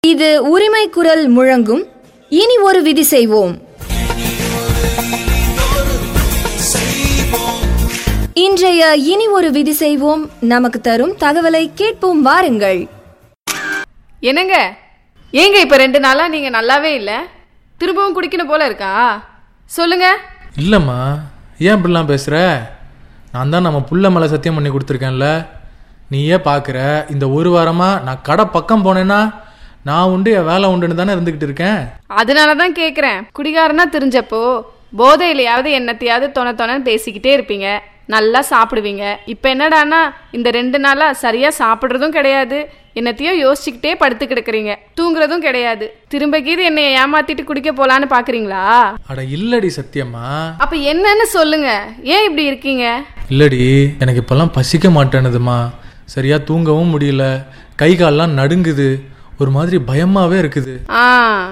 இது உரிமை குரல் முழங்கும் இனி ஒரு விதி செய்வோம் இன்றைய இனி ஒரு விதி செய்வோம் நமக்கு தரும் தகவலை கேட்போம் வாருங்கள் என்னங்க ஏங்க இப்ப ரெண்டு நாளா நீங்க நல்லாவே இல்ல திரும்பவும் குடிக்கணும் போல இருக்கா சொல்லுங்க இல்லைம்மா ஏன் இப்படிலாம் பேசுகிற நான் தான் நம்ம புள்ள மேலே சத்தியம் பண்ணி கொடுத்துருக்கேன்ல நீயே பார்க்குற இந்த ஒரு வாரமாக நான் கடை பக்கம் போனேன்னா நான் உண்டு என் வேலை உண்டுன்னு தானே இருந்துக்கிட்டு இருக்கேன் அதனால தான் கேக்குறேன் குடிகாரனா தெரிஞ்சப்போ போதையிலையாவது என்னத்தையாவது தொண தொணன்னு பேசிக்கிட்டே இருப்பீங்க நல்லா சாப்பிடுவீங்க இப்ப என்னடான்னா இந்த ரெண்டு நாளா சரியா சாப்பிடுறதும் கிடையாது என்னத்தையோ யோசிச்சுக்கிட்டே படுத்து கிடக்குறீங்க தூங்குறதும் கிடையாது திரும்ப கீது என்னைய ஏமாத்திட்டு குடிக்க போலான்னு பாக்குறீங்களா அட இல்லடி சத்தியம்மா அப்ப என்னன்னு சொல்லுங்க ஏன் இப்படி இருக்கீங்க இல்லடி எனக்கு இப்போல்லாம் பசிக்க மாட்டேனுதுமா சரியா தூங்கவும் முடியல கை கால்லாம் நடுங்குது ஒரு மாதிரி பயமாவே இருக்குது ஆ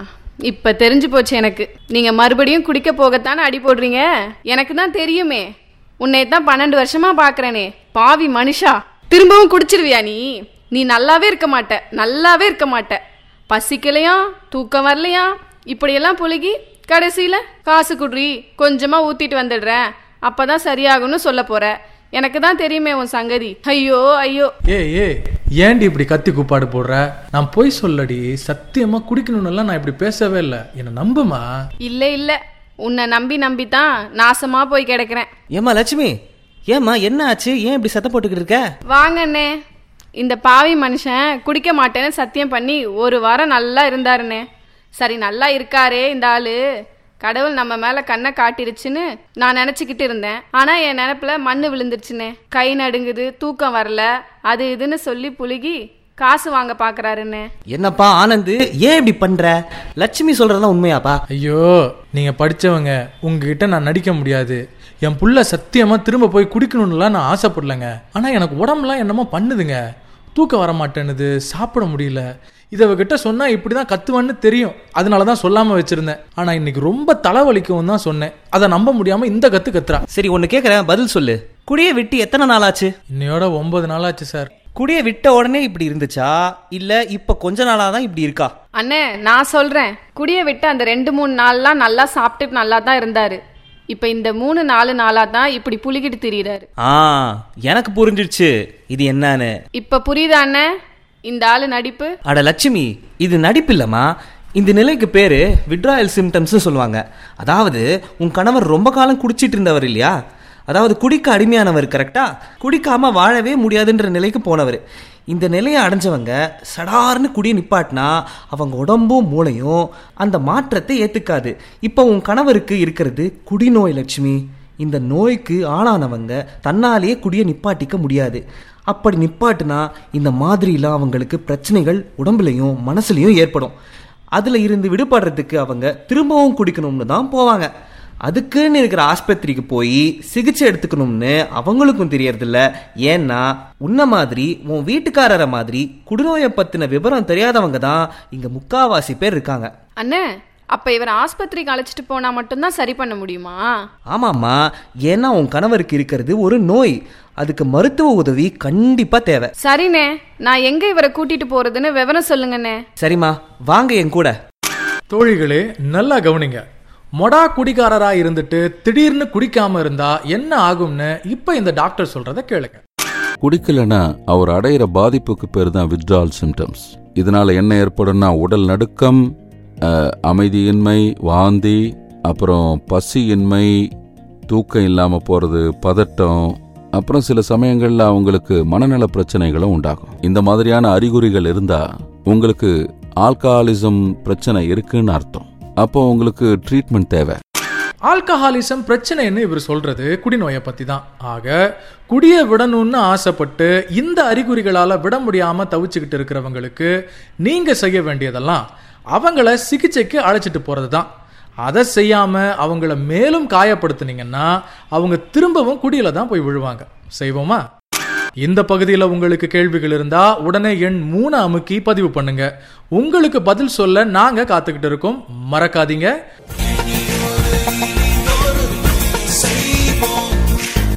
இப்ப தெரிஞ்சு போச்சு எனக்கு நீங்க மறுபடியும் குடிக்க போகத்தானே அடி போடுறீங்க எனக்கு தான் தெரியுமே உன்னை தான் பன்னெண்டு வருஷமா பாக்குறேனே பாவி மனுஷா திரும்பவும் குடிச்சிருவியா நீ நீ நல்லாவே இருக்க மாட்ட நல்லாவே இருக்க மாட்ட பசிக்கலையா தூக்கம் வரலையா இப்படியெல்லாம் புழுகி கடைசியில காசு குடுறி கொஞ்சமா ஊத்திட்டு வந்துடுறேன் அப்பதான் சரியாகும்னு சொல்ல போற எனக்கு தான் தெரியுமே உன் சங்கதி ஐயோ ஐயோ ஏ ஏ ஏன்டி இப்படி கத்தி கூப்பாடு போடுற நான் போய் சொல்லடி சத்தியமா குடிக்கணும்னுலாம் நான் இப்படி பேசவே இல்லை என்னை நம்புமா இல்ல இல்ல உன்னை நம்பி நம்பி தான் நாசமா போய் கிடக்குறேன் ஏம்மா லட்சுமி ஏம்மா என்ன ஆச்சு ஏன் இப்படி சத்தம் போட்டுக்கிட்டு இருக்க வாங்க அண்ணே இந்த பாவி மனுஷன் குடிக்க மாட்டேன்னு சத்தியம் பண்ணி ஒரு வாரம் நல்லா இருந்தாருண்ணே சரி நல்லா இருக்காரே இந்த ஆளு கடவுள் நம்ம மேல கண்ணை காட்டிருச்சுன்னு நான் நினைச்சுக்கிட்டு இருந்தேன் ஆனா என் நினைப்புல மண்ணு விழுந்துருச்சுண்ணே கை நடுங்குது தூக்கம் வரல அது இதுன்னு சொல்லி புழுகி காசு வாங்க பாக்குறாருண்ணே என்னப்பா ஆனந்து ஏன் இப்படி பண்ற லட்சுமி சொல்றதெல்லாம் உண்மையாப்பா ஐயோ நீங்க படிச்சவங்க உங்ககிட்ட நான் நடிக்க முடியாது என் புள்ள சத்தியமா திரும்ப போய் குடிக்கணும்னுலாம் நான் ஆசைப்படலைங்க ஆனா எனக்கு உடம்புலாம் என்னமோ பண்ணுதுங்க தூக்கம் வர மாட்டேனுது சாப்பிட முடியல இதை அவகிட்ட சொன்னா இப்படிதான் கத்துவான்னு தெரியும் அதனால தான் சொல்லாம வச்சிருந்தேன் ஆனா இன்னைக்கு ரொம்ப தலைவலிக்கவும் தான் சொன்னேன் அதை நம்ப முடியாம இந்த கத்து கத்துறா சரி ஒன்னு கேக்குறேன் பதில் சொல்லு குடியை விட்டு எத்தனை நாள் ஆச்சு இன்னையோட ஒன்பது நாள் ஆச்சு சார் குடியை விட்ட உடனே இப்படி இருந்துச்சா இல்ல இப்ப கொஞ்ச நாளா தான் இப்படி இருக்கா அண்ணே நான் சொல்றேன் குடிய விட்டு அந்த ரெண்டு மூணு நாள்லாம் நல்லா சாப்பிட்டு நல்லா தான் இருந்தாரு இப்ப இந்த மூணு நாலு நாளா தான் இப்படி புளிக்கிட்டு திரியிறாரு ஆ எனக்கு புரிஞ்சிடுச்சு இது என்னன்னு இப்ப புரியுதா அண்ணே இந்த ஆளு நடிப்பு அட லட்சுமி இது நடிப்பு இல்லம்மா இந்த நிலைக்கு பேரு விட்ராயல் சிம்டம்ஸ் சொல்லுவாங்க அதாவது உன் கணவர் ரொம்ப காலம் குடிச்சிட்டு இருந்தவர் இல்லையா அதாவது குடிக்க அடிமையானவர் கரெக்டா குடிக்காம வாழவே முடியாதுன்ற நிலைக்கு போனவர் இந்த நிலையை அடைஞ்சவங்க சடார்னு குடியை நிப்பாட்டினா அவங்க உடம்பும் மூளையும் அந்த மாற்றத்தை ஏத்துக்காது இப்போ உன் கணவருக்கு இருக்கிறது குடிநோய் லட்சுமி இந்த நோய்க்கு ஆளானவங்க தன்னாலேயே குடியை நிப்பாட்டிக்க முடியாது அப்படி நிப்பாட்டுனா இந்த மாதிரிலாம் அவங்களுக்கு பிரச்சனைகள் உடம்புலையும் மனசுலையும் ஏற்படும் அதுல இருந்து விடுபடுறதுக்கு அவங்க திரும்பவும் குடிக்கணும்னு தான் போவாங்க அதுக்குன்னு இருக்கிற ஆஸ்பத்திரிக்கு போய் சிகிச்சை எடுத்துக்கணும்னு அவங்களுக்கும் தெரியறதில்ல ஏன்னா உன்ன மாதிரி உன் வீட்டுக்காரரை மாதிரி குடிநோயை பத்தின விவரம் தெரியாதவங்க தான் இங்க முக்காவாசி பேர் இருக்காங்க அண்ணே அப்ப இவர் ஆஸ்பத்திரிக்கு அழைச்சிட்டு போனா மட்டும்தான் சரி பண்ண முடியுமா ஆமாம்மா ஏன்னா உன் கணவருக்கு இருக்கிறது ஒரு நோய் அதுக்கு மருத்துவ உதவி கண்டிப்பா தேவை சரிண்ணே நான் எங்க இவரை கூட்டிட்டு போறதுன்னு விவரம் சொல்லுங்கண்ணே சரிம்மா வாங்க என் கூட தோழிகளே நல்லா கவனிங்க மொடா குடிகாரரா இருந்துட்டு திடீர்னு குடிக்காம இருந்தா என்ன ஆகும்னு இப்ப இந்த டாக்டர் சொல்றத கேளுங்க குடிக்கலனா அவர் அடையிற பாதிப்புக்கு பேர் தான் வித்ட்ரால் சிம்டம்ஸ் இதனால என்ன ஏற்படும்னா உடல் நடுக்கம் அஹ், அமைதியின்மை வாந்தி அப்புறம் பசியின்மை தூக்கம் இல்லாம போறது பதட்டம் அப்புறம் சில சமயங்கள்ல அவங்களுக்கு மனநல பிரச்சனைகளும் உண்டாகும் இந்த மாதிரியான அறிகுறிகள் இருந்தா உங்களுக்கு ஆல்கஹாலிசம் பிரச்சனை இருக்குன்னு அர்த்தம் அப்போ உங்களுக்கு ட்ரீட்மெண்ட் தேவை ஆல்கஹாலிசம் பிரச்சனைன்னு இவர் சொல்றது குடிநோயை பத்தி தான் ஆக குடிய விடணும்னு ஆசைப்பட்டு இந்த அறிகுறிகளால விட முடியாம தவிச்சுக்கிட்டு இருக்கிறவங்களுக்கு நீங்க செய்ய வேண்டியதெல்லாம் அவங்கள சிகிச்சைக்கு அழைச்சிட்டு போறது தான் அதை செய்யாம அவங்கள மேலும் காயப்படுத்துனீங்கன்னா அவங்க திரும்பவும் குடியில தான் போய் விழுவாங்க செய்வோமா இந்த பகுதியில் உங்களுக்கு கேள்விகள் இருந்தா உடனே எண் மூணு அமுக்கி பதிவு பண்ணுங்க உங்களுக்கு பதில் சொல்ல நாங்க காத்துக்கிட்டு இருக்கோம் மறக்காதீங்க